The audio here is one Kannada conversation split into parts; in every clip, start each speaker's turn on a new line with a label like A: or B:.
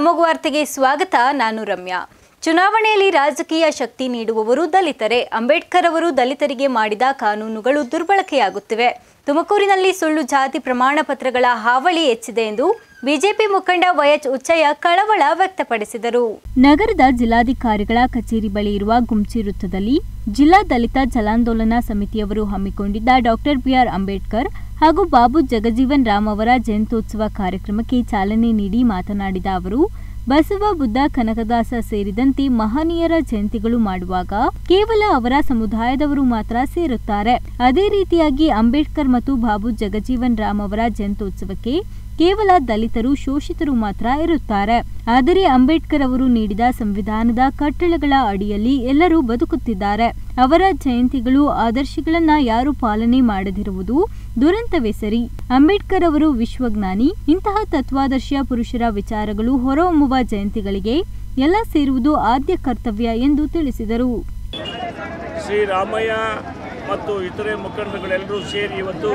A: ಅಮೋಘ ವಾರ್ತೆಗೆ ಸ್ವಾಗತ ನಾನು ರಮ್ಯಾ ಚುನಾವಣೆಯಲ್ಲಿ ರಾಜಕೀಯ ಶಕ್ತಿ ನೀಡುವವರು ದಲಿತರೇ ಅಂಬೇಡ್ಕರ್ ಅವರು ದಲಿತರಿಗೆ ಮಾಡಿದ ಕಾನೂನುಗಳು ದುರ್ಬಳಕೆಯಾಗುತ್ತಿವೆ ತುಮಕೂರಿನಲ್ಲಿ ಸುಳ್ಳು ಜಾತಿ ಪ್ರಮಾಣ ಪತ್ರಗಳ ಹಾವಳಿ ಹೆಚ್ಚಿದೆ ಎಂದು ಬಿಜೆಪಿ ಮುಖಂಡ ವೈಎಚ್ ಉಚ್ಚಯ್ಯ ಕಳವಳ ವ್ಯಕ್ತಪಡಿಸಿದರು ನಗರದ ಜಿಲ್ಲಾಧಿಕಾರಿಗಳ ಕಚೇರಿ ಬಳಿ ಇರುವ ಗುಮ್ಚಿ ವೃತ್ತದಲ್ಲಿ ಜಿಲ್ಲಾ ದಲಿತ ಜಲಾಂದೋಲನ ಸಮಿತಿಯವರು ಹಮ್ಮಿಕೊಂಡಿದ್ದ ಡಾಕ್ಟರ್ ಬಿಆರ್ ಅಂಬೇಡ್ಕರ್ ಹಾಗೂ ಬಾಬು ಜಗಜೀವನ್ ರಾಮ್ ಅವರ ಜಯಂತ್ಯೋತ್ಸವ ಕಾರ್ಯಕ್ರಮಕ್ಕೆ ಚಾಲನೆ ನೀಡಿ ಮಾತನಾಡಿದ ಅವರು ಬಸವ ಬುದ್ಧ ಕನಕದಾಸ ಸೇರಿದಂತೆ ಮಹನೀಯರ ಜಯಂತಿಗಳು ಮಾಡುವಾಗ ಕೇವಲ ಅವರ ಸಮುದಾಯದವರು ಮಾತ್ರ ಸೇರುತ್ತಾರೆ ಅದೇ ರೀತಿಯಾಗಿ ಅಂಬೇಡ್ಕರ್ ಮತ್ತು ಬಾಬು ಜಗಜೀವನ್ ರಾಮ್ ಅವರ ಜಯಂತ್ಯೋತ್ಸವಕ್ಕೆ ಕೇವಲ ದಲಿತರು ಶೋಷಿತರು ಮಾತ್ರ ಇರುತ್ತಾರೆ ಆದರೆ ಅಂಬೇಡ್ಕರ್ ಅವರು ನೀಡಿದ ಸಂವಿಧಾನದ ಕಟ್ಟಳೆಗಳ ಅಡಿಯಲ್ಲಿ ಎಲ್ಲರೂ ಬದುಕುತ್ತಿದ್ದಾರೆ ಅವರ ಜಯಂತಿಗಳು ಆದರ್ಶಗಳನ್ನ ಯಾರು ಪಾಲನೆ ಮಾಡದಿರುವುದು ದುರಂತವೇ ಸರಿ ಅಂಬೇಡ್ಕರ್ ಅವರು ವಿಶ್ವಜ್ಞಾನಿ ಇಂತಹ ತತ್ವಾದರ್ಶ ಪುರುಷರ ವಿಚಾರಗಳು ಹೊರಹೊಮ್ಮುವ ಜಯಂತಿಗಳಿಗೆ ಎಲ್ಲ ಸೇರುವುದು ಆದ್ಯ ಕರ್ತವ್ಯ ಎಂದು ತಿಳಿಸಿದರು
B: ಶ್ರೀರಾಮಯ್ಯ ಮತ್ತು ಇತರೆ ಮುಖಂಡರುಗಳೆಲ್ಲರೂ ಸೇರಿ ಇವತ್ತು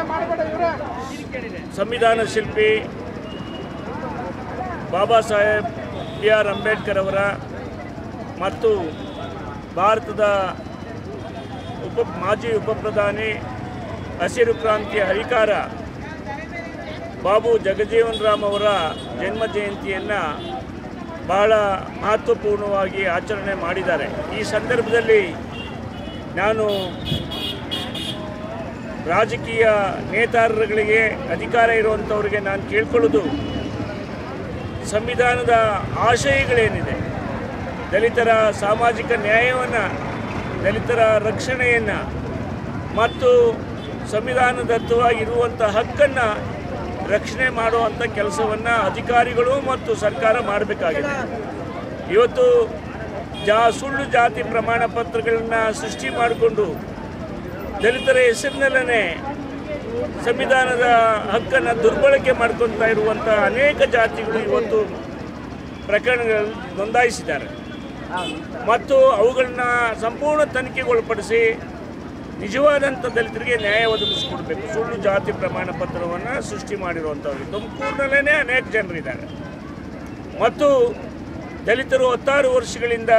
B: ಸಂವಿಧಾನ ಶಿಲ್ಪಿ ಬಾಬಾ ಸಾಹೇಬ್ ಬಿ ಆರ್ ಅಂಬೇಡ್ಕರ್ ಅವರ ಮತ್ತು ಭಾರತದ ಉಪ ಮಾಜಿ ಉಪಪ್ರಧಾನಿ ಹಸಿರು ಕ್ರಾಂತಿಯ ಹರಿಕಾರ ಬಾಬು ಜಗಜೀವನ್ ರಾಮ್ ಅವರ ಜನ್ಮ ಜಯಂತಿಯನ್ನು ಬಹಳ ಮಹತ್ವಪೂರ್ಣವಾಗಿ ಆಚರಣೆ ಮಾಡಿದ್ದಾರೆ ಈ ಸಂದರ್ಭದಲ್ಲಿ ನಾನು ರಾಜಕೀಯ ನೇತಾರರುಗಳಿಗೆ ಅಧಿಕಾರ ಇರುವಂಥವ್ರಿಗೆ ನಾನು ಕೇಳ್ಕೊಳ್ಳೋದು ಸಂವಿಧಾನದ ಆಶಯಗಳೇನಿದೆ ದಲಿತರ ಸಾಮಾಜಿಕ ನ್ಯಾಯವನ್ನು ದಲಿತರ ರಕ್ಷಣೆಯನ್ನು ಮತ್ತು ಸಂವಿಧಾನದತ್ತವಾಗಿರುವಂಥ ಹಕ್ಕನ್ನು ರಕ್ಷಣೆ ಮಾಡುವಂಥ ಕೆಲಸವನ್ನು ಅಧಿಕಾರಿಗಳು ಮತ್ತು ಸರ್ಕಾರ ಮಾಡಬೇಕಾಗಿದೆ ಇವತ್ತು ಜಾ ಸುಳ್ಳು ಜಾತಿ ಪ್ರಮಾಣ ಪತ್ರಗಳನ್ನು ಸೃಷ್ಟಿ ಮಾಡಿಕೊಂಡು ದಲಿತರ ಹೆಸರಿನಲ್ಲೇ ಸಂವಿಧಾನದ ಹಕ್ಕನ್ನು ದುರ್ಬಳಕೆ ಮಾಡ್ಕೊತಾ ಇರುವಂಥ ಅನೇಕ ಜಾತಿಗಳು ಇವತ್ತು ಪ್ರಕರಣಗಳಲ್ಲಿ ನೋಂದಾಯಿಸಿದ್ದಾರೆ ಮತ್ತು ಅವುಗಳನ್ನ ಸಂಪೂರ್ಣ ತನಿಖೆಗೊಳಪಡಿಸಿ ನಿಜವಾದಂಥ ದಲಿತರಿಗೆ ನ್ಯಾಯ ಒದಗಿಸ್ಕೊಡ್ಬೇಕು ಸುಳ್ಳು ಜಾತಿ ಪ್ರಮಾಣ ಪತ್ರವನ್ನು ಸೃಷ್ಟಿ ಮಾಡಿರುವಂಥವ್ರು ತುಮಕೂರಿನಲ್ಲೇ ಅನೇಕ ಜನರಿದ್ದಾರೆ ಮತ್ತು ದಲಿತರು ಹತ್ತಾರು ವರ್ಷಗಳಿಂದ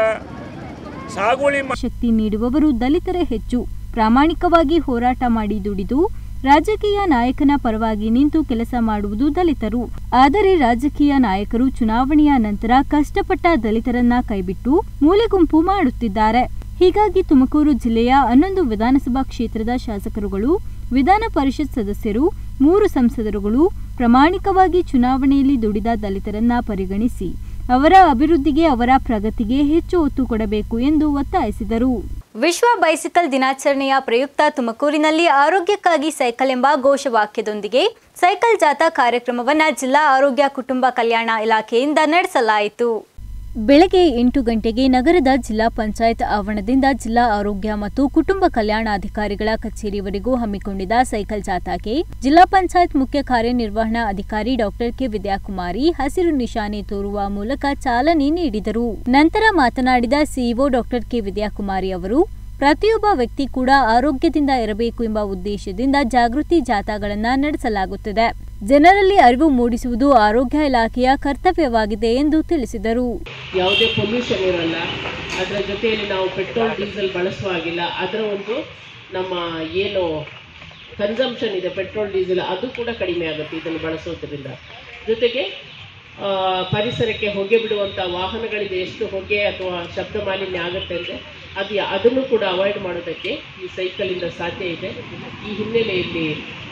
B: ಸಾಗುವಳಿ ಮಾ
A: ಶಕ್ತಿ ನೀಡುವವರು ದಲಿತರೇ ಹೆಚ್ಚು ಪ್ರಾಮಾಣಿಕವಾಗಿ ಹೋರಾಟ ಮಾಡಿ ದುಡಿದು ರಾಜಕೀಯ ನಾಯಕನ ಪರವಾಗಿ ನಿಂತು ಕೆಲಸ ಮಾಡುವುದು ದಲಿತರು ಆದರೆ ರಾಜಕೀಯ ನಾಯಕರು ಚುನಾವಣೆಯ ನಂತರ ಕಷ್ಟಪಟ್ಟ ದಲಿತರನ್ನ ಕೈಬಿಟ್ಟು ಮೂಲೆಗುಂಪು ಮಾಡುತ್ತಿದ್ದಾರೆ ಹೀಗಾಗಿ ತುಮಕೂರು ಜಿಲ್ಲೆಯ ಹನ್ನೊಂದು ವಿಧಾನಸಭಾ ಕ್ಷೇತ್ರದ ಶಾಸಕರುಗಳು ವಿಧಾನ ಪರಿಷತ್ ಸದಸ್ಯರು ಮೂರು ಸಂಸದರುಗಳು ಪ್ರಾಮಾಣಿಕವಾಗಿ ಚುನಾವಣೆಯಲ್ಲಿ ದುಡಿದ ದಲಿತರನ್ನ ಪರಿಗಣಿಸಿ ಅವರ ಅಭಿವೃದ್ಧಿಗೆ ಅವರ ಪ್ರಗತಿಗೆ ಹೆಚ್ಚು ಒತ್ತು ಕೊಡಬೇಕು ಎಂದು ಒತ್ತಾಯಿಸಿದರು ವಿಶ್ವ ಬೈಸಿಕಲ್ ದಿನಾಚರಣೆಯ ಪ್ರಯುಕ್ತ ತುಮಕೂರಿನಲ್ಲಿ ಆರೋಗ್ಯಕ್ಕಾಗಿ ಸೈಕಲ್ ಎಂಬ ಘೋಷವಾಕ್ಯದೊಂದಿಗೆ ಸೈಕಲ್ ಜಾಥಾ ಕಾರ್ಯಕ್ರಮವನ್ನು ಜಿಲ್ಲಾ ಆರೋಗ್ಯ ಕುಟುಂಬ ಕಲ್ಯಾಣ ಇಲಾಖೆಯಿಂದ ನಡೆಸಲಾಯಿತು ಬೆಳಗ್ಗೆ ಎಂಟು ಗಂಟೆಗೆ ನಗರದ ಜಿಲ್ಲಾ ಪಂಚಾಯತ್ ಆವರಣದಿಂದ ಜಿಲ್ಲಾ ಆರೋಗ್ಯ ಮತ್ತು ಕುಟುಂಬ ಕಲ್ಯಾಣಾಧಿಕಾರಿಗಳ ಕಚೇರಿವರೆಗೂ ಹಮ್ಮಿಕೊಂಡಿದ್ದ ಸೈಕಲ್ ಜಾಥಾಗೆ ಜಿಲ್ಲಾ ಪಂಚಾಯತ್ ಮುಖ್ಯ ಕಾರ್ಯನಿರ್ವಹಣಾ ಅಧಿಕಾರಿ ಡಾಕ್ಟರ್ ಕೆ ವಿದ್ಯಾಕುಮಾರಿ ಹಸಿರು ನಿಶಾನೆ ತೋರುವ ಮೂಲಕ ಚಾಲನೆ ನೀಡಿದರು ನಂತರ ಮಾತನಾಡಿದ ಸಿಇಒ ಡಾಕ್ಟರ್ ಕೆ ವಿದ್ಯಾಕುಮಾರಿ ಅವರು ಪ್ರತಿಯೊಬ್ಬ ವ್ಯಕ್ತಿ ಕೂಡ ಆರೋಗ್ಯದಿಂದ ಇರಬೇಕು ಎಂಬ ಉದ್ದೇಶದಿಂದ ಜಾಗೃತಿ ಜಾಥಾಗಳನ್ನು ನಡೆಸಲಾಗುತ್ತಿದೆ ಜನರಲ್ಲಿ ಅರಿವು ಮೂಡಿಸುವುದು ಆರೋಗ್ಯ ಇಲಾಖೆಯ ಕರ್ತವ್ಯವಾಗಿದೆ ಎಂದು ತಿಳಿಸಿದರು
C: ಯಾವುದೇ ಪೊಲ್ಯೂಷನ್ ಇರಲ್ಲ ಅದರ ಜೊತೆಯಲ್ಲಿ ನಾವು ಪೆಟ್ರೋಲ್ ಡೀಸೆಲ್ ಬಳಸುವಾಗಿಲ್ಲ ಅದರ ಒಂದು ನಮ್ಮ ಏನು ಕನ್ಸಂಪ್ಷನ್ ಇದೆ ಪೆಟ್ರೋಲ್ ಡೀಸೆಲ್ ಅದು ಕೂಡ ಕಡಿಮೆ ಆಗುತ್ತೆ ಇದನ್ನು ಬಳಸೋದ್ರಿಂದ ಜೊತೆಗೆ ಆ, ಪರಿಸರಕ್ಕೆ ಹೊಗೆ ಬಿಡುವಂಥ ವಾಹನಗಳಿದೆ ಎಷ್ಟು ಹೊಗೆ ಅಥವಾ ಶಬ್ದ ಮಾಲಿನ್ಯ ಆಗುತ್ತೆ ಅಂದರೆ ಅದು ಯಾ- ಅದನ್ನು ಕೂಡ ಅವಾಯ್ಡ್ ಮಾಡೋದಕ್ಕೆ ಈ ಸೈಕಲಿಂದ ಸಾಧ್ಯ ಇದೆ ಈ ಹಿನ್ನೆಲೆಯಲ್ಲಿ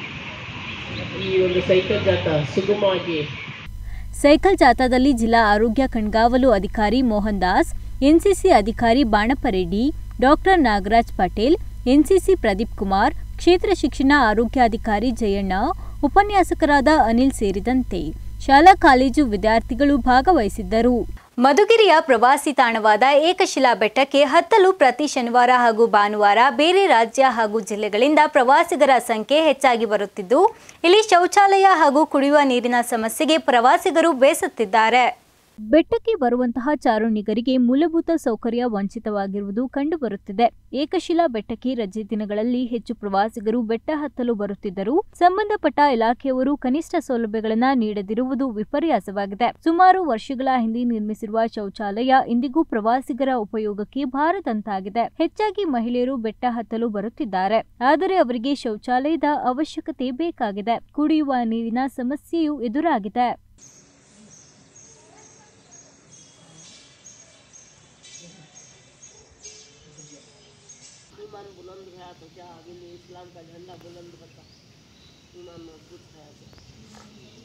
C: ಈ ಒಂದು ಸೈಕಲ್ ಜಾಥಾ ಸುಗಮವಾಗಿ
A: ಸೈಕಲ್ ಜಾಥಾದಲ್ಲಿ ಜಿಲ್ಲಾ ಆರೋಗ್ಯ ಕಣ್ಗಾವಲು ಅಧಿಕಾರಿ ಮೋಹನ್ ದಾಸ್ ಎನ್ಸಿಸಿ ಅಧಿಕಾರಿ ಬಾಣಪ್ಪ ರೆಡ್ಡಿ ಡಾಕ್ಟರ್ ನಾಗರಾಜ್ ಪಟೇಲ್ ಎನ್ಸಿಸಿ ಪ್ರದೀಪ್ ಕುಮಾರ್ ಕ್ಷೇತ್ರ ಶಿಕ್ಷಣ ಆರೋಗ್ಯಾಧಿಕಾರಿ ಜಯಣ್ಣ ಉಪನ್ಯಾಸಕರಾದ ಅನಿಲ್ ಸೇರಿದಂತೆ ಶಾಲಾ ಕಾಲೇಜು ವಿದ್ಯಾರ್ಥಿಗಳು ಭಾಗವಹಿಸಿದ್ದರು ಮಧುಗಿರಿಯ ಪ್ರವಾಸಿ ತಾಣವಾದ ಏಕಶಿಲಾ ಬೆಟ್ಟಕ್ಕೆ ಹತ್ತಲು ಪ್ರತಿ ಶನಿವಾರ ಹಾಗೂ ಭಾನುವಾರ ಬೇರೆ ರಾಜ್ಯ ಹಾಗೂ ಜಿಲ್ಲೆಗಳಿಂದ ಪ್ರವಾಸಿಗರ ಸಂಖ್ಯೆ ಹೆಚ್ಚಾಗಿ ಬರುತ್ತಿದ್ದು ಇಲ್ಲಿ ಶೌಚಾಲಯ ಹಾಗೂ ಕುಡಿಯುವ ನೀರಿನ ಸಮಸ್ಯೆಗೆ ಪ್ರವಾಸಿಗರು ಬೇಸತ್ತಿದ್ದಾರೆ ಬೆಟ್ಟಕ್ಕೆ ಬರುವಂತಹ ಚಾರುಣಿಗರಿಗೆ ಮೂಲಭೂತ ಸೌಕರ್ಯ ವಂಚಿತವಾಗಿರುವುದು ಕಂಡುಬರುತ್ತಿದೆ ಏಕಶಿಲಾ ಬೆಟ್ಟಕ್ಕೆ ರಜೆ ದಿನಗಳಲ್ಲಿ ಹೆಚ್ಚು ಪ್ರವಾಸಿಗರು ಬೆಟ್ಟ ಹತ್ತಲು ಬರುತ್ತಿದ್ದರೂ ಸಂಬಂಧಪಟ್ಟ ಇಲಾಖೆಯವರು ಕನಿಷ್ಠ ಸೌಲಭ್ಯಗಳನ್ನ ನೀಡದಿರುವುದು ವಿಪರ್ಯಾಸವಾಗಿದೆ ಸುಮಾರು ವರ್ಷಗಳ ಹಿಂದೆ ನಿರ್ಮಿಸಿರುವ ಶೌಚಾಲಯ ಇಂದಿಗೂ ಪ್ರವಾಸಿಗರ ಉಪಯೋಗಕ್ಕೆ ಬಾರದಂತಾಗಿದೆ ಹೆಚ್ಚಾಗಿ ಮಹಿಳೆಯರು ಬೆಟ್ಟ ಹತ್ತಲು ಬರುತ್ತಿದ್ದಾರೆ ಆದರೆ ಅವರಿಗೆ ಶೌಚಾಲಯದ ಅವಶ್ಯಕತೆ ಬೇಕಾಗಿದೆ ಕುಡಿಯುವ ನೀರಿನ ಸಮಸ್ಯೆಯೂ ಎದುರಾಗಿದೆ
C: ईमान बुलंद है तो क्या आगे में इस्लाम का झंडा बुलंद होता ईमान मजबूत है तो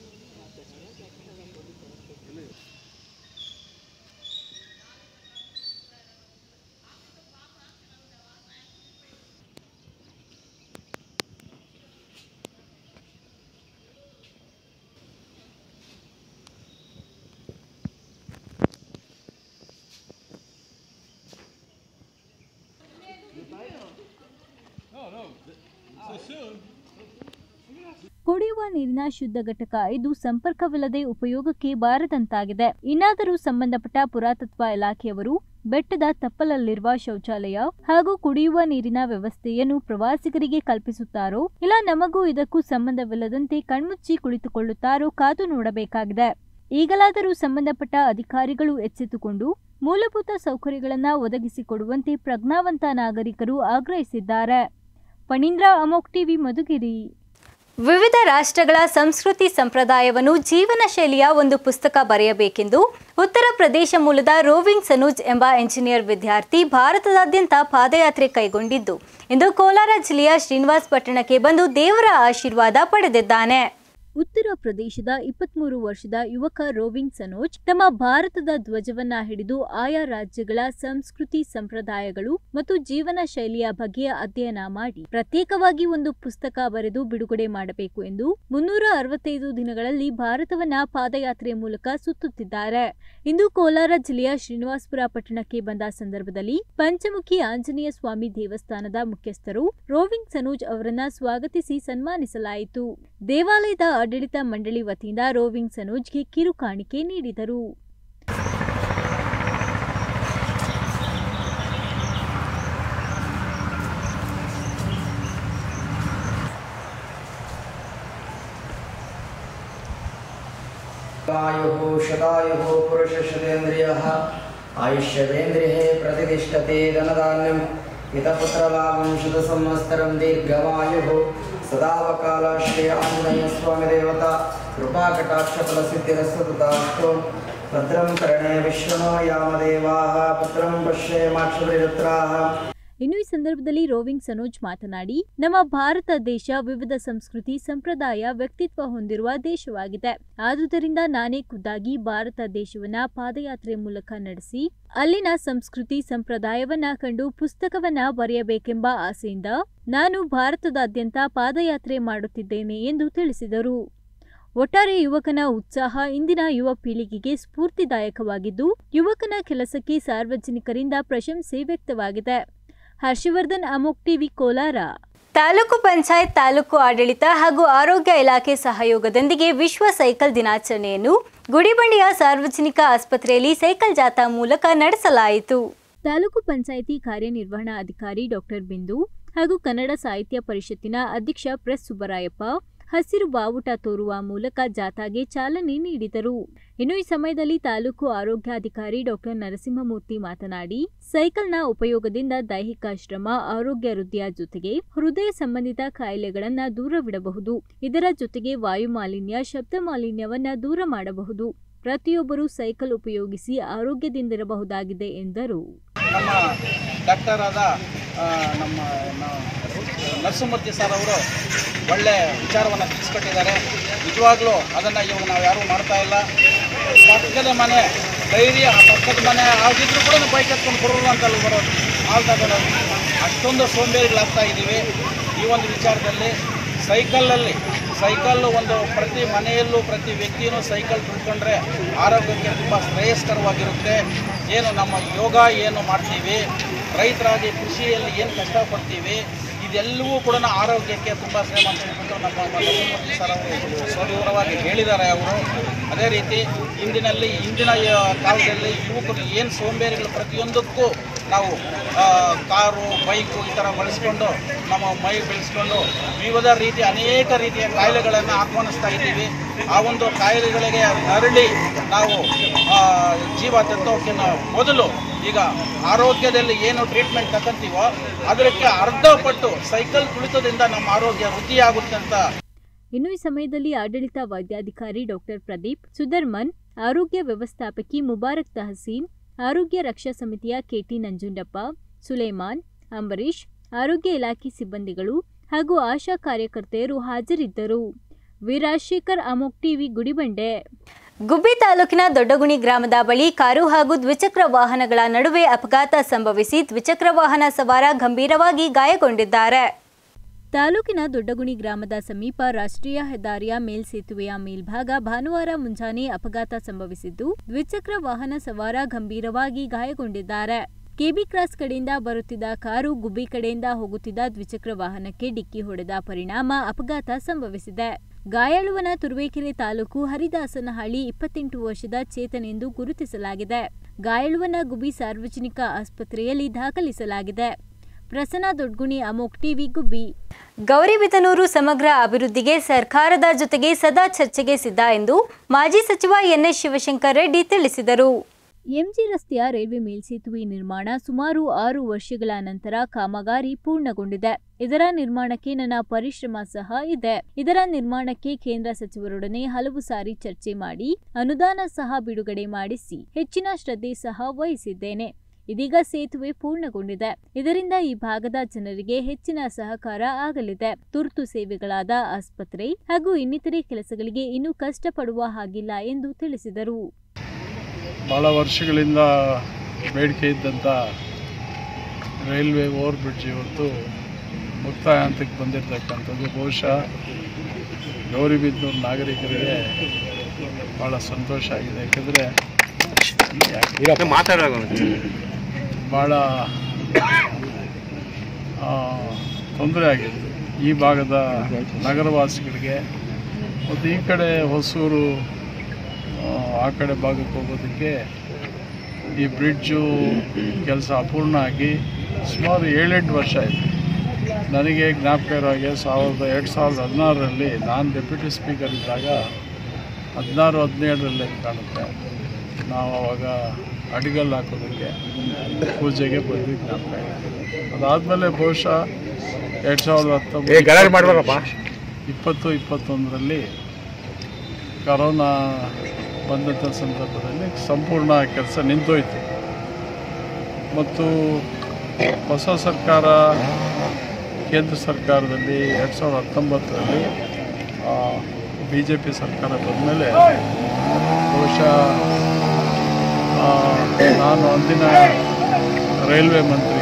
A: ಕುಡಿಯುವ ನೀರಿನ ಶುದ್ಧ ಘಟಕ ಇದು ಸಂಪರ್ಕವಿಲ್ಲದೆ ಉಪಯೋಗಕ್ಕೆ ಬಾರದಂತಾಗಿದೆ ಇನ್ನಾದರೂ ಸಂಬಂಧಪಟ್ಟ ಪುರಾತತ್ವ ಇಲಾಖೆಯವರು ಬೆಟ್ಟದ ತಪ್ಪಲಲ್ಲಿರುವ ಶೌಚಾಲಯ ಹಾಗೂ ಕುಡಿಯುವ ನೀರಿನ ವ್ಯವಸ್ಥೆಯನ್ನು ಪ್ರವಾಸಿಗರಿಗೆ ಕಲ್ಪಿಸುತ್ತಾರೋ ಇಲ್ಲ ನಮಗೂ ಇದಕ್ಕೂ ಸಂಬಂಧವಿಲ್ಲದಂತೆ ಕಣ್ಮುಚ್ಚಿ ಕುಳಿತುಕೊಳ್ಳುತ್ತಾರೋ ಕಾದು ನೋಡಬೇಕಾಗಿದೆ ಈಗಲಾದರೂ ಸಂಬಂಧಪಟ್ಟ ಅಧಿಕಾರಿಗಳು ಎಚ್ಚೆತ್ತುಕೊಂಡು ಮೂಲಭೂತ ಸೌಕರ್ಯಗಳನ್ನು ಒದಗಿಸಿಕೊಡುವಂತೆ ಪ್ರಜ್ಞಾವಂತ ನಾಗರಿಕರು ಆಗ್ರಹಿಸಿದ್ದಾರೆ ಫಣೀಂದ್ರ ಅಮೋಕ್ ಟಿವಿ ಮಧುಗಿರಿ ವಿವಿಧ ರಾಷ್ಟ್ರಗಳ ಸಂಸ್ಕೃತಿ ಸಂಪ್ರದಾಯವನ್ನು ಜೀವನ ಶೈಲಿಯ ಒಂದು ಪುಸ್ತಕ ಬರೆಯಬೇಕೆಂದು ಉತ್ತರ ಪ್ರದೇಶ ಮೂಲದ ರೋವಿಂಗ್ ಸನೂಜ್ ಎಂಬ ಎಂಜಿನಿಯರ್ ವಿದ್ಯಾರ್ಥಿ ಭಾರತದಾದ್ಯಂತ ಪಾದಯಾತ್ರೆ ಕೈಗೊಂಡಿದ್ದು ಇಂದು ಕೋಲಾರ ಜಿಲ್ಲೆಯ ಶ್ರೀನಿವಾಸ್ ಪಟ್ಟಣಕ್ಕೆ ಬಂದು ದೇವರ ಆಶೀರ್ವಾದ ಪಡೆದಿದ್ದಾನೆ ಉತ್ತರ ಪ್ರದೇಶದ ಇಪ್ಪತ್ಮೂರು ವರ್ಷದ ಯುವಕ ರೋವಿಂಗ್ ಸನೋಜ್ ತಮ್ಮ ಭಾರತದ ಧ್ವಜವನ್ನ ಹಿಡಿದು ಆಯಾ ರಾಜ್ಯಗಳ ಸಂಸ್ಕೃತಿ ಸಂಪ್ರದಾಯಗಳು ಮತ್ತು ಜೀವನ ಶೈಲಿಯ ಬಗ್ಗೆ ಅಧ್ಯಯನ ಮಾಡಿ ಪ್ರತ್ಯೇಕವಾಗಿ ಒಂದು ಪುಸ್ತಕ ಬರೆದು ಬಿಡುಗಡೆ ಮಾಡಬೇಕು ಎಂದು ಮುನ್ನೂರ ಅರವತ್ತೈದು ದಿನಗಳಲ್ಲಿ ಭಾರತವನ್ನ ಪಾದಯಾತ್ರೆ ಮೂಲಕ ಸುತ್ತುತ್ತಿದ್ದಾರೆ ಇಂದು ಕೋಲಾರ ಜಿಲ್ಲೆಯ ಶ್ರೀನಿವಾಸಪುರ ಪಟ್ಟಣಕ್ಕೆ ಬಂದ ಸಂದರ್ಭದಲ್ಲಿ ಪಂಚಮುಖಿ ಆಂಜನೇಯ ಸ್ವಾಮಿ ದೇವಸ್ಥಾನದ ಮುಖ್ಯಸ್ಥರು ರೋವಿಂಗ್ ಸನೂಜ್ ಅವರನ್ನ ಸ್ವಾಗತಿಸಿ ಸನ್ಮಾನಿಸಲಾಯಿತು ದೇವಾಲಯದ ಆಡಳಿತ ಮಂಡಳಿ ವತಿಯಿಂದ ರೋವಿಂಗ್ ಸನೋಜ್ಗೆ ಕಿರು ಕಾಣಿಕೆ ನೀಡಿದರು
D: आयुः शतायुः पुरुषशतेन्द्रियः आयुष्यवेन्द्रिये प्रतिष्ठते धनधान्यम् हितपुत्रलाभं शतसंवत्सरं दीर्घमायुः सदावकालाश्रय आञ्जनेयस्वामिदेवता कृपाकटाक्षफलसिद्धिरस्तु तथास्तु भद्रं कर्णे विष्णो यामदेवाः पुत्रं पश्येमाक्षभिरुत्राः
A: ಇನ್ನು ಈ ಸಂದರ್ಭದಲ್ಲಿ ರೋವಿಂಗ್ ಸನೋಜ್ ಮಾತನಾಡಿ ನಮ್ಮ ಭಾರತ ದೇಶ ವಿವಿಧ ಸಂಸ್ಕೃತಿ ಸಂಪ್ರದಾಯ ವ್ಯಕ್ತಿತ್ವ ಹೊಂದಿರುವ ದೇಶವಾಗಿದೆ ಆದುದರಿಂದ ನಾನೇ ಖುದ್ದಾಗಿ ಭಾರತ ದೇಶವನ್ನ ಪಾದಯಾತ್ರೆ ಮೂಲಕ ನಡೆಸಿ ಅಲ್ಲಿನ ಸಂಸ್ಕೃತಿ ಸಂಪ್ರದಾಯವನ್ನ ಕಂಡು ಪುಸ್ತಕವನ್ನ ಬರೆಯಬೇಕೆಂಬ ಆಸೆಯಿಂದ ನಾನು ಭಾರತದಾದ್ಯಂತ ಪಾದಯಾತ್ರೆ ಮಾಡುತ್ತಿದ್ದೇನೆ ಎಂದು ತಿಳಿಸಿದರು ಒಟ್ಟಾರೆ ಯುವಕನ ಉತ್ಸಾಹ ಇಂದಿನ ಯುವ ಪೀಳಿಗೆಗೆ ಸ್ಫೂರ್ತಿದಾಯಕವಾಗಿದ್ದು ಯುವಕನ ಕೆಲಸಕ್ಕೆ ಸಾರ್ವಜನಿಕರಿಂದ ಪ್ರಶಂಸೆ ವ್ಯಕ್ತವಾಗಿದೆ ಹರ್ಷವರ್ಧನ್ ಅಮೋಕ್ ಟಿವಿ ಕೋಲಾರ ತಾಲೂಕು ಪಂಚಾಯತ್ ತಾಲೂಕು ಆಡಳಿತ ಹಾಗೂ ಆರೋಗ್ಯ ಇಲಾಖೆ ಸಹಯೋಗದೊಂದಿಗೆ ವಿಶ್ವ ಸೈಕಲ್ ದಿನಾಚರಣೆಯನ್ನು ಗುಡಿಬಂಡೆಯ ಸಾರ್ವಜನಿಕ ಆಸ್ಪತ್ರೆಯಲ್ಲಿ ಸೈಕಲ್ ಜಾಥಾ ಮೂಲಕ ನಡೆಸಲಾಯಿತು ತಾಲೂಕು ಪಂಚಾಯಿತಿ ಕಾರ್ಯನಿರ್ವಹಣಾ ಅಧಿಕಾರಿ ಡಾಕ್ಟರ್ ಬಿಂದು ಹಾಗೂ ಕನ್ನಡ ಸಾಹಿತ್ಯ ಪರಿಷತ್ತಿನ ಅಧ್ಯಕ್ಷ ಪ್ರೆಸ್ ಸುಬ್ಬರಾಯಪ್ಪ ಹಸಿರು ಬಾವುಟ ತೋರುವ ಮೂಲಕ ಜಾಥಾಗೆ ಚಾಲನೆ ನೀಡಿದರು ಇನ್ನು ಈ ಸಮಯದಲ್ಲಿ ತಾಲೂಕು ಆರೋಗ್ಯಾಧಿಕಾರಿ ಡಾಕ್ಟರ್ ನರಸಿಂಹಮೂರ್ತಿ ಮಾತನಾಡಿ ಸೈಕಲ್ನ ಉಪಯೋಗದಿಂದ ದೈಹಿಕ ಶ್ರಮ ಆರೋಗ್ಯ ವೃದ್ಧಿಯ ಜೊತೆಗೆ ಹೃದಯ ಸಂಬಂಧಿತ ಕಾಯಿಲೆಗಳನ್ನ ದೂರವಿಡಬಹುದು ಇದರ ಜೊತೆಗೆ ವಾಯು ಮಾಲಿನ್ಯ ಶಬ್ದ ಮಾಲಿನ್ಯವನ್ನ ದೂರ ಮಾಡಬಹುದು ಪ್ರತಿಯೊಬ್ಬರು ಸೈಕಲ್ ಉಪಯೋಗಿಸಿ ಆರೋಗ್ಯದಿಂದಿರಬಹುದಾಗಿದೆ ಎಂದರು
E: ನಮ್ಮ ಡಾಕ್ಟರ್ ಆದ ಆ, ನಮ್ಮ ನ- ನರಸಿಂಹಮೂರ್ತಿ ಸರ್ ಅವರು ಒಳ್ಳೆ ವಿಚಾರವನ್ನು ತಿಳಿಸ್ಕೊಟ್ಟಿದ್ದಾರೆ ನಿಜವಾಗ್ಲೂ ಅದನ್ನು ಇವಾಗ ನಾವು ಯಾರೂ ಮಾಡ್ತಾ ಇಲ್ಲ ಪಕ್ಕದ ಮನೆ ಧೈರ್ಯ ಆ ಪಕ್ಕದ ಮನೆ ಆಗಿದ್ರು ಕೂಡ ಬೈಕ್ ಹತ್ಕೊಂಡು ಬರೋರು ಅಂತ ಅಲ್ಲಿ ಬರೋದು ಹಾಲು ತಗೊಳ್ಳೋದು ಅಷ್ಟೊಂದು ಸೋಂಬೇರಿಗಳಾಗ್ತಾ ಇದ್ದೀವಿ ಈ ಒಂದು ವಿಚಾರದಲ್ಲಿ ಸೈಕಲಲ್ಲಿ ಸೈಕಲ್ಲು ಒಂದು ಪ್ರತಿ ಮನೆಯಲ್ಲೂ ಪ್ರತಿ ವ್ಯಕ್ತಿಯೂ ಸೈಕಲ್ ತಿಳ್ಕೊಂಡ್ರೆ ಆರೋಗ್ಯಕ್ಕೆ ತುಂಬ ಶ್ರೇಯಸ್ಕರವಾಗಿರುತ್ತೆ ಏನು ನಮ್ಮ ಯೋಗ ಏನು ಮಾಡ್ತೀವಿ ರೈತರಾಗಿ ಕೃಷಿಯಲ್ಲಿ ಏನು ಕಷ್ಟಪಡ್ತೀವಿ ಇದೆಲ್ಲವೂ ಕೂಡ ಆರೋಗ್ಯಕ್ಕೆ ತುಂಬ ಶ್ರಮ ಅಂತ ಹೇಳ್ಬಿಟ್ಟು ನಮ್ಮ ನರಸಿಂಹಮೂರ್ತಿ ಸರ್ ಅವರು ಸವಿವರವಾಗಿ ಹೇಳಿದ್ದಾರೆ ಅವರು ಅದೇ ರೀತಿ ಇಂದಿನಲ್ಲಿ ಇಂದಿನ ಆ, ಕಾಲದಲ್ಲಿ ಯುವಕರು ಏನು ಸೋಂಬೇರಿಗಳು ಪ್ರತಿಯೊಂದಕ್ಕೂ ನಾವು ಆ, ಕಾರು ಬೈಕು ಈ ಥರ ಬಳಸ್ಕೊಂಡು ನಮ್ಮ ಮೈ ಬೆಳೆಸ್ಕೊಂಡು ವಿವಿಧ ರೀತಿಯ ಅನೇಕ ರೀತಿಯ ಕಾಯಿಲೆಗಳನ್ನು ಆಹ್ವಾನಿಸ್ತಾ ಇದ್ದೀವಿ ಆ ಒಂದು ಕಾಯಿಲೆಗಳಿಗೆ ನರಳಿ ನಾವು ಆ, ಜೀವ ತೆತ್ತೋಕ್ಕಿಂತ ಮೊದಲು ಈಗ ಆರೋಗ್ಯದಲ್ಲಿ ಏನು ಟ್ರೀಟ್ಮೆಂಟ್ ತಗೊಂತೀವೋ ಅದಕ್ಕೆ ಅರ್ಧ ಪಟ್ಟು ಸೈಕಲ್ ತುಳಿತದಿಂದ ನಮ್ಮ ಆರೋಗ್ಯ ವೃದ್ಧಿಯಾಗುತ್ತೆ ಅಂತ
A: ಇನ್ನು ಈ ಸಮಯದಲ್ಲಿ ಆಡಳಿತ ವೈದ್ಯಾಧಿಕಾರಿ ಡಾಕ್ಟರ್ ಪ್ರದೀಪ್ ಸುಧರ್ಮನ್ ಆರೋಗ್ಯ ವ್ಯವಸ್ಥಾಪಕಿ ಮುಬಾರಕ್ ತಹಸೀನ್ ಆರೋಗ್ಯ ರಕ್ಷಾ ಸಮಿತಿಯ ಕೆಟಿ ನಂಜುಂಡಪ್ಪ ಸುಲೇಮಾನ್ ಅಂಬರೀಶ್ ಆರೋಗ್ಯ ಇಲಾಖೆ ಸಿಬ್ಬಂದಿಗಳು ಹಾಗೂ ಆಶಾ ಕಾರ್ಯಕರ್ತೆಯರು ಹಾಜರಿದ್ದರು ವೀರಾಜಶೇಖರ್ ಅಮೋಕ್ ಟಿವಿ ಗುಡಿಬಂಡೆ ಗುಬ್ಬಿ ತಾಲೂಕಿನ ದೊಡ್ಡಗುಣಿ ಗ್ರಾಮದ ಬಳಿ ಕಾರು ಹಾಗೂ ದ್ವಿಚಕ್ರ ವಾಹನಗಳ ನಡುವೆ ಅಪಘಾತ ಸಂಭವಿಸಿ ದ್ವಿಚಕ್ರ ವಾಹನ ಸವಾರ ಗಂಭೀರವಾಗಿ ಗಾಯಗೊಂಡಿದ್ದಾರೆ ತಾಲೂಕಿನ ದೊಡ್ಡಗುಣಿ ಗ್ರಾಮದ ಸಮೀಪ ರಾಷ್ಟ್ರೀಯ ಹೆದ್ದಾರಿಯ ಮೇಲ್ಸೇತುವೆಯ ಮೇಲ್ಭಾಗ ಭಾನುವಾರ ಮುಂಜಾನೆ ಅಪಘಾತ ಸಂಭವಿಸಿದ್ದು ದ್ವಿಚಕ್ರ ವಾಹನ ಸವಾರ ಗಂಭೀರವಾಗಿ ಗಾಯಗೊಂಡಿದ್ದಾರೆ ಕೆಬಿ ಕ್ರಾಸ್ ಕಡೆಯಿಂದ ಬರುತ್ತಿದ್ದ ಕಾರು ಗುಬ್ಬಿ ಕಡೆಯಿಂದ ಹೋಗುತ್ತಿದ್ದ ದ್ವಿಚಕ್ರ ವಾಹನಕ್ಕೆ ಡಿಕ್ಕಿ ಹೊಡೆದ ಪರಿಣಾಮ ಅಪಘಾತ ಸಂಭವಿಸಿದೆ ಗಾಯಾಳುವನ ತುರುವೇಕೆರೆ ತಾಲೂಕು ಹರಿದಾಸನಹಳ್ಳಿ ಇಪ್ಪತ್ತೆಂಟು ವರ್ಷದ ಚೇತನ್ ಎಂದು ಗುರುತಿಸಲಾಗಿದೆ ಗಾಯಾಳುವನ ಗುಬ್ಬಿ ಸಾರ್ವಜನಿಕ ಆಸ್ಪತ್ರೆಯಲ್ಲಿ ದಾಖಲಿಸಲಾಗಿದೆ ಪ್ರಸನ್ನ ದೊಡ್ಗುಣಿ ಅಮೋಕ್ ಟಿವಿ ಗುಬ್ಬಿ ಗೌರಿಬಿದನೂರು ಸಮಗ್ರ ಅಭಿವೃದ್ಧಿಗೆ ಸರ್ಕಾರದ ಜೊತೆಗೆ ಸದಾ ಚರ್ಚೆಗೆ ಸಿದ್ಧ ಎಂದು ಮಾಜಿ ಸಚಿವ ಎನ್ಎಸ್ ಶಿವಶಂಕರ್ ರೆಡ್ಡಿ ತಿಳಿಸಿದರು ಎಂಜಿ ರಸ್ತೆಯ ರೈಲ್ವೆ ಮೇಲ್ಸೇತುವೆ ನಿರ್ಮಾಣ ಸುಮಾರು ಆರು ವರ್ಷಗಳ ನಂತರ ಕಾಮಗಾರಿ ಪೂರ್ಣಗೊಂಡಿದೆ ಇದರ ನಿರ್ಮಾಣಕ್ಕೆ ನನ್ನ ಪರಿಶ್ರಮ ಸಹ ಇದೆ ಇದರ ನಿರ್ಮಾಣಕ್ಕೆ ಕೇಂದ್ರ ಸಚಿವರೊಡನೆ ಹಲವು ಸಾರಿ ಚರ್ಚೆ ಮಾಡಿ ಅನುದಾನ ಸಹ ಬಿಡುಗಡೆ ಮಾಡಿಸಿ ಹೆಚ್ಚಿನ ಶ್ರದ್ಧೆ ಸಹ ವಹಿಸಿದ್ದೇನೆ ಇದೀಗ ಸೇತುವೆ ಪೂರ್ಣಗೊಂಡಿದೆ ಇದರಿಂದ ಈ ಭಾಗದ ಜನರಿಗೆ ಹೆಚ್ಚಿನ ಸಹಕಾರ ಆಗಲಿದೆ ತುರ್ತು ಸೇವೆಗಳಾದ ಆಸ್ಪತ್ರೆ ಹಾಗೂ ಇನ್ನಿತರೆ ಕೆಲಸಗಳಿಗೆ ಇನ್ನೂ ಕಷ್ಟಪಡುವ ಹಾಗಿಲ್ಲ ಎಂದು ತಿಳಿಸಿದರು
F: ಭಾಳ ವರ್ಷಗಳಿಂದ ಬೇಡಿಕೆ ಇದ್ದಂಥ ರೈಲ್ವೆ ಓವರ್ ಬ್ರಿಡ್ಜ್ ಇವತ್ತು ಮುಕ್ತಾಯ ಹಂತಕ್ಕೆ ಬಂದಿರತಕ್ಕಂಥದ್ದು ಬಹುಶಃ ಗೌರಿಬಿದನೂರು ನಾಗರಿಕರಿಗೆ ಭಾಳ ಸಂತೋಷ ಆಗಿದೆ ಯಾಕಂದರೆ ಭಾಳ ತೊಂದರೆ ಆಗಿತ್ತು ಈ ಭಾಗದ ನಗರವಾಸಿಗಳಿಗೆ ಮತ್ತು ಈ ಕಡೆ ಹೊಸೂರು ಆ, ಆ ಕಡೆ ಭಾಗಕ್ಕೆ ಹೋಗೋದಕ್ಕೆ ಈ ಬ್ರಿಡ್ಜು ಕೆಲಸ ಅಪೂರ್ಣ ಆಗಿ ಸುಮಾರು ಏಳೆಂಟು ವರ್ಷ ಆಯಿತು ನನಗೆ ಜ್ಞಾಪಕ ಇರೋ ಹಾಗೆ ಸಾವಿರದ ಎರಡು ಸಾವಿರದ ಹದಿನಾರರಲ್ಲಿ ನಾನು ಡೆಪ್ಯೂಟಿ ಸ್ಪೀಕರ್ ಇದ್ದಾಗ ಹದಿನಾರು ಹದಿನೇಳರಲ್ಲಿ ಕಾಣುತ್ತೆ ನಾವು ಅವಾಗ ಅಡಿಗಲ್ಲು ಹಾಕೋದಕ್ಕೆ ಪೂಜೆಗೆ ಬಂದು ಜ್ಞಾಪಕ ಇದೆ ಅದಾದಮೇಲೆ ಬಹುಶಃ ಎರಡು ಸಾವಿರದ ಹತ್ತೊಂಬತ್ತು ಇಪ್ಪತ್ತು ಇಪ್ಪತ್ತೊಂದರಲ್ಲಿ ಕರೋನಾ ಬಂದಂಥ ಸಂದರ್ಭದಲ್ಲಿ ಸಂಪೂರ್ಣ ಕೆಲಸ ನಿಂತೋಯ್ತು ಮತ್ತು ಹೊಸ ಸರ್ಕಾರ ಕೇಂದ್ರ ಸರ್ಕಾರದಲ್ಲಿ ಎರಡು ಸಾವಿರದ ಹತ್ತೊಂಬತ್ತರಲ್ಲಿ ಬಿ ಜೆ ಪಿ ಸರ್ಕಾರ ಬಂದಮೇಲೆ ಬಹುಶಃ ಆ, ನಾನು ಅಂದಿನ ರೈಲ್ವೆ ಮಂತ್ರಿ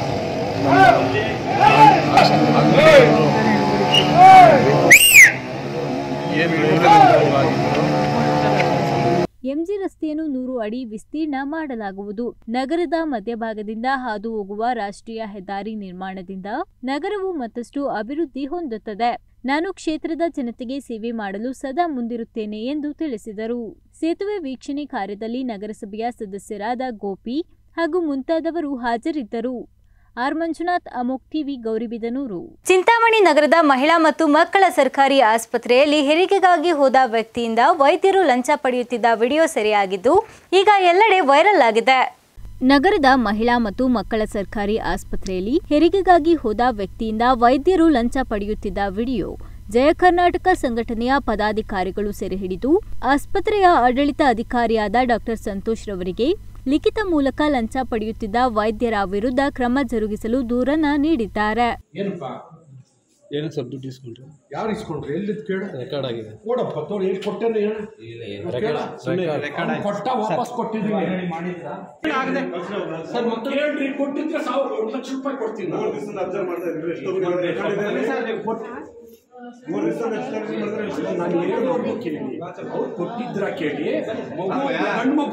F: ಏನು ರೈಲ್ವೆ ಮಂತ್ರಿಗಳಾಗಿದ್ದರು
A: ಎಂಜಿ ರಸ್ತೆಯನ್ನು ನೂರು ಅಡಿ ವಿಸ್ತೀರ್ಣ ಮಾಡಲಾಗುವುದು ನಗರದ ಮಧ್ಯಭಾಗದಿಂದ ಹಾದು ಹೋಗುವ ರಾಷ್ಟ್ರೀಯ ಹೆದ್ದಾರಿ ನಿರ್ಮಾಣದಿಂದ ನಗರವು ಮತ್ತಷ್ಟು ಅಭಿವೃದ್ಧಿ ಹೊಂದುತ್ತದೆ ನಾನು ಕ್ಷೇತ್ರದ ಜನತೆಗೆ ಸೇವೆ ಮಾಡಲು ಸದಾ ಮುಂದಿರುತ್ತೇನೆ ಎಂದು ತಿಳಿಸಿದರು ಸೇತುವೆ ವೀಕ್ಷಣೆ ಕಾರ್ಯದಲ್ಲಿ ನಗರಸಭೆಯ ಸದಸ್ಯರಾದ ಗೋಪಿ ಹಾಗೂ ಮುಂತಾದವರು ಹಾಜರಿದ್ದರು ಆರ್ ಮಂಜುನಾಥ್ ಅಮೋಕ್ ಟಿವಿ ಗೌರಿಬಿದನೂರು ಚಿಂತಾಮಣಿ ನಗರದ ಮಹಿಳಾ ಮತ್ತು ಮಕ್ಕಳ ಸರ್ಕಾರಿ ಆಸ್ಪತ್ರೆಯಲ್ಲಿ ಹೆರಿಗೆಗಾಗಿ ಹೋದ ವ್ಯಕ್ತಿಯಿಂದ ವೈದ್ಯರು ಲಂಚ ಪಡೆಯುತ್ತಿದ್ದ ವಿಡಿಯೋ ಸೆರೆಯಾಗಿದ್ದು ಈಗ ಎಲ್ಲೆಡೆ ವೈರಲ್ ಆಗಿದೆ ನಗರದ ಮಹಿಳಾ ಮತ್ತು ಮಕ್ಕಳ ಸರ್ಕಾರಿ ಆಸ್ಪತ್ರೆಯಲ್ಲಿ ಹೆರಿಗೆಗಾಗಿ ಹೋದ ವ್ಯಕ್ತಿಯಿಂದ ವೈದ್ಯರು ಲಂಚ ಪಡೆಯುತ್ತಿದ್ದ ವಿಡಿಯೋ ಜಯ ಕರ್ನಾಟಕ ಸಂಘಟನೆಯ ಪದಾಧಿಕಾರಿಗಳು ಸೆರೆಹಿಡಿದು ಆಸ್ಪತ್ರೆಯ ಆಡಳಿತ ಅಧಿಕಾರಿಯಾದ ಡಾಕ್ಟರ್ ಸಂತೋಷ್ ರವರಿಗೆ ಲಿಖಿತ ಮೂಲಕ ಲಂಚ ಪಡೆಯುತ್ತಿದ್ದ ವೈದ್ಯರ ವಿರುದ್ಧ ಕ್ರಮ ಜರುಗಿಸಲು ದೂರನ್ನ ನೀಡಿದ್ದಾರೆ
G: ಏನಪ್ಪ
H: ಏನು ಸರ್ ದುಡ್ಡು ಇಸ್ಕೊಂಡ್ರಿ
G: ಯಾರು ಇಸ್ಕೊಂಡ್ರಿ ಎಲ್ಲಿದ್ ಕೇಳು
H: ರೆಕಾರ್ಡ್ ಆಗಿದೆ
G: ಕೊಡಪ್ಪ ತೋರಿ ಎಲ್ಲಿ ಕೊಟ್ಟೇನೆ ಹೇಳು ಅವ್ನು ಕೊಟ್ಟ ವಾಪಸ್ ಕೊಟ್ಟಿದ್ದೀನಿ ಆಗದೆ ಸರ್ ಮತ್ತೆ ಹೇಳ್ರಿ ಕೊಟ್ಟಿದ್ರೆ ಸಾವಿರ ಒಂದು ಲಕ್ಷ ರೂಪಾಯಿ ಕೊಡ್ತೀನಿ ನಾನು. ಸರ್, ನೀವು ಕೊಟ್ಟು-
I: ನಾನು ಹೇಳಿದವ್ರಿಗೂ ಕೇಳಿ ಅವ್ರು ಕೊಟ್ಟಿದ್ರ ಕೇಳಿ ಮಗು ಗಂಡು ಮಗು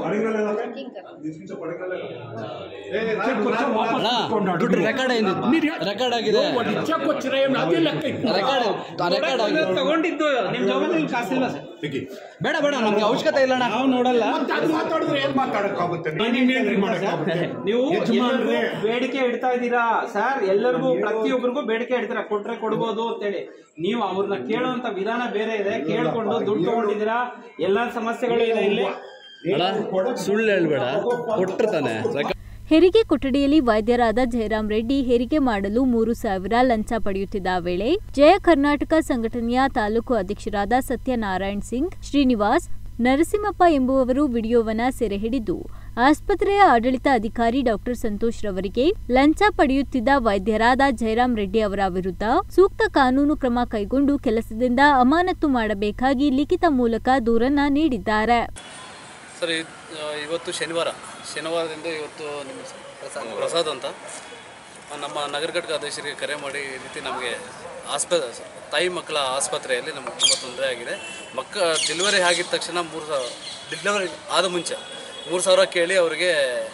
H: ದುಡ್ಡು ರೆಕಾರ್ಡ್ ಆಗಿದೆ ರೆಕಾರ್ಡ್ ಆಗಿದೆ ರೆಕಾರ್ಡ್ ಆಗಿದೆ
G: ತಗೊಂಡಿದ್ದು ನಿಮ್ ಜವಾಬ್ದಾರಿ ಕಾಸಿಲ್ಲ ಸರ್
H: ಬೇಡ ಬೇಡ ನಮ್ಗೆ ಅವಶ್ಯಕತೆ ಇಲ್ಲ
G: ನಾವು ನೋಡಲ್ಲ
I: ಮಾತಾಡಿದ್ರೆ ಏನ್ ಮಾತಾಡಕ್ಕಾಗುತ್ತೆ
G: ನೀವು ಎಲ್ಲರಿಗೂ ಬೇಡಿಕೆ ಇಡ್ತಾ ಇದ್ದೀರಾ ಸರ್ ಎಲ್ಲರಿಗೂ ಪ್ರತಿಯೊಬ್ಬರಿಗೂ ಬೇಡಿಕೆ ಇಡ್ತೀರಾ ಕೊಟ್ರೆ ಕೊಡ್ಬೋದು ಅಂತೇಳಿ ನೀವು ಅವ್ರನ್ನ ಕೇಳುವಂತ ವಿಧಾನ ಬೇರೆ ಇದೆ ಕೇಳ್ಕೊಂಡು ದುಡ್ಡು ತಗೊಂಡಿದ್ದೀರಾ ಎಲ್ಲಾ ಸಮಸ್ಯೆಗಳು ಇದೆ ಇಲ್ಲಿ
H: ಸುಳ್ಳು ಹೇಳ್ಬೇಡ ಕೊಟ್ಟಿರ್ತಾನೆ
A: ಹೆರಿಗೆ ಕೊಠಡಿಯಲ್ಲಿ ವೈದ್ಯರಾದ ಜಯರಾಮ್ ರೆಡ್ಡಿ ಹೆರಿಗೆ ಮಾಡಲು ಮೂರು ಸಾವಿರ ಲಂಚ ಪಡೆಯುತ್ತಿದ್ದ ವೇಳೆ ಜಯ ಕರ್ನಾಟಕ ಸಂಘಟನೆಯ ತಾಲೂಕು ಅಧ್ಯಕ್ಷರಾದ ಸತ್ಯನಾರಾಯಣ್ ಸಿಂಗ್ ಶ್ರೀನಿವಾಸ್ ನರಸಿಂಹಪ್ಪ ಎಂಬುವವರು ವಿಡಿಯೋವನ್ನ ಸೆರೆ ಹಿಡಿದು ಆಸ್ಪತ್ರೆಯ ಆಡಳಿತ ಅಧಿಕಾರಿ ಡಾಕ್ಟರ್ ಸಂತೋಷ್ ರವರಿಗೆ ಲಂಚ ಪಡೆಯುತ್ತಿದ್ದ ವೈದ್ಯರಾದ ಜಯರಾಮ್ ರೆಡ್ಡಿ ಅವರ ವಿರುದ್ಧ ಸೂಕ್ತ ಕಾನೂನು ಕ್ರಮ ಕೈಗೊಂಡು ಕೆಲಸದಿಂದ ಅಮಾನತು ಮಾಡಬೇಕಾಗಿ ಲಿಖಿತ ಮೂಲಕ ದೂರನ್ನ ನೀಡಿದ್ದಾರೆ
J: ಸರ್ ಇದ್- ಆ, ಇವತ್ತು ಶನಿವಾರ ಶನಿವಾರದಿಂದ ಇವತ್ತು ನಿಮ್ಮ ಪ್ರಸಾದ್ ಪ್ರಸಾದ್ ಅಂತ ಆ, ನಮ್ಮ ನಗರ ಘಟಕ ಅಧ್ಯಕ್ಷರಿಗೆ ಕರೆ ಮಾಡಿ ಈ ರೀತಿ ನಮಗೆ ಆಸ್ಪತ್ರೆ ತಾಯಿ ಮಕ್ಕಳ ಆಸ್ಪತ್ರೆಯಲ್ಲಿ ನಮಗೆ ತುಂಬ ತೊಂದರೆ ಆಗಿದೆ ಮಕ್ಕ ಡೆಲಿವರಿ ಆಗಿದ ತಕ್ಷಣ ಮೂರು ಸಾವಿರ ಡೆಲಿವರಿ ಆದ ಮುಂಚೆ ಮೂರು ಸಾವಿರ ಕೇಳಿ ಅವರಿಗೆ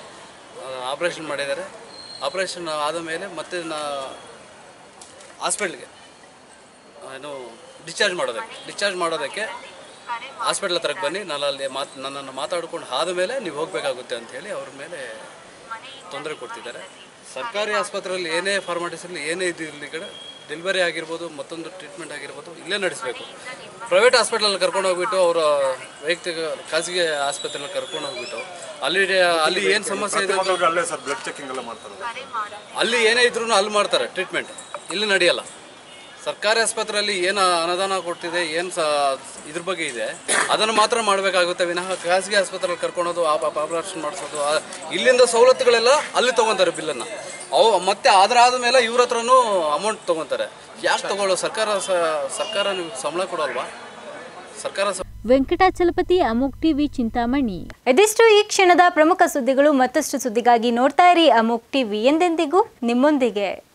J: ಆಪ್ರೇಷನ್ ಮಾಡಿದ್ದಾರೆ ಆಪ್ರೇಷನ್ ಆದ ಮೇಲೆ ಮತ್ತೆ ನಾ ಹಾಸ್ಪಿಟ್ಲಿಗೆ ಏನು ಡಿಸ್ಚಾರ್ಜ್ ಮಾಡೋದಕ್ಕೆ ಡಿಸ್ಚಾರ್ಜ್ ಮಾಡೋದಕ್ಕೆ ಹಾಸ್ಪಿಟ್ಲ್ ಹತ್ರಕ್ಕೆ ಬನ್ನಿ ನಾನು ಅಲ್ಲಿ ಮಾತು ನನ್ನನ್ನು ಮಾತಾಡ್ಕೊಂಡು ಆದ ಮೇಲೆ ನೀವು ಹೋಗಬೇಕಾಗುತ್ತೆ ಅಂತ ಹೇಳಿ ಅವ್ರ ಮೇಲೆ ತೊಂದರೆ ಕೊಡ್ತಿದ್ದಾರೆ ಸರ್ಕಾರಿ ಆಸ್ಪತ್ರೆಯಲ್ಲಿ ಏನೇ ಫಾರ್ಮಾಲಿಟೀಸ್ ಇರಲಿ ಏನೇ ಇದು ಇರಲಿ ಕಡೆ ಡೆಲಿವರಿ ಆಗಿರ್ಬೋದು ಮತ್ತೊಂದು ಟ್ರೀಟ್ಮೆಂಟ್ ಆಗಿರ್ಬೋದು ಇಲ್ಲೇ ನಡೆಸಬೇಕು ಪ್ರೈವೇಟ್ ಹಾಸ್ಪಿಟಲಲ್ಲಿ ಕರ್ಕೊಂಡು ಹೋಗ್ಬಿಟ್ಟು ಅವರ ವೈಯಕ್ತಿಕ ಖಾಸಗಿ ಆಸ್ಪತ್ರೆಯಲ್ಲಿ ಕರ್ಕೊಂಡು ಹೋಗ್ಬಿಟ್ಟು ಅಲ್ಲಿ ಅಲ್ಲಿ ಏನು ಸಮಸ್ಯೆ ಇದೆ ಅಂತ-
K: ಅಲ್ಲೇ ಸರ್ ಬ್ಲಡ್ ಚೆಕಿಂಗ್ ಎಲ್ಲ ಮಾಡ್ತಾರೆ
J: ಅಲ್ಲಿ ಏನೇ ಇದ್ರೂ ಅಲ್ಲಿ ಮಾಡ್ತಾರೆ ಟ್ರೀಟ್ಮೆಂಟ್ ಇಲ್ಲಿ ನಡೆಯಲ್ಲ ಸರ್ಕಾರಿ ಆಸ್ಪತ್ರೆಯಲ್ಲಿ ಏನು ಅನುದಾನ ಕೊಡ್ತಿದೆ ಏನು ಸ ಇದ್ರ ಬಗ್ಗೆ ಇದೆ ಅದನ್ನು ಮಾತ್ರ ಮಾಡಬೇಕಾಗುತ್ತೆ ವಿನಃ ಖಾಸಗಿ ಆಸ್ಪತ್ರೆಯಲ್ಲಿ ಕರ್ಕೊಳೋದು ಆಪರೇಷನ್ ಮಾಡಿಸೋದು ಆ- ಇಲ್ಲಿಂದ ಸವಲತ್ತುಗಳೆಲ್ಲ ಅಲ್ಲಿ ತೊಗೊತಾರೆ ಬಿಲ್ಲನ್ನು ಅವು ಮತ್ತೆ ಅದ್ರ ಮೇಲೆ ಇವ್ರ ಹತ್ರನೂ ಅಮೌಂಟ್ ತೊಗೊತಾರೆ ಯಾಕೆ ತಗೊಳ್ಳೋ ಸರ್ಕಾರ ಸ- ಸರ್ಕಾರ ನೀವು ಸಂಬಳ ಕೊಡೋಲ್ವಾ ಸರ್ಕಾರ ಸ-
A: ವೆಂಕಟಾಚಲಪತಿ ಅಮೋಕ್ ಟಿವಿ ಚಿಂತಾಮಣಿ ಇದಿಷ್ಟು ಈ ಕ್ಷಣದ ಪ್ರಮುಖ ಸುದ್ದಿಗಳು ಮತ್ತಷ್ಟು ಸುದ್ದಿಗಾಗಿ ನೋಡ್ತಾ ಇರಿ ಅಮೋಕ್ ಟಿವಿ ಎಂದೆಂದಿಗೂ ನಿಮ್ಮೊಂದಿಗೆ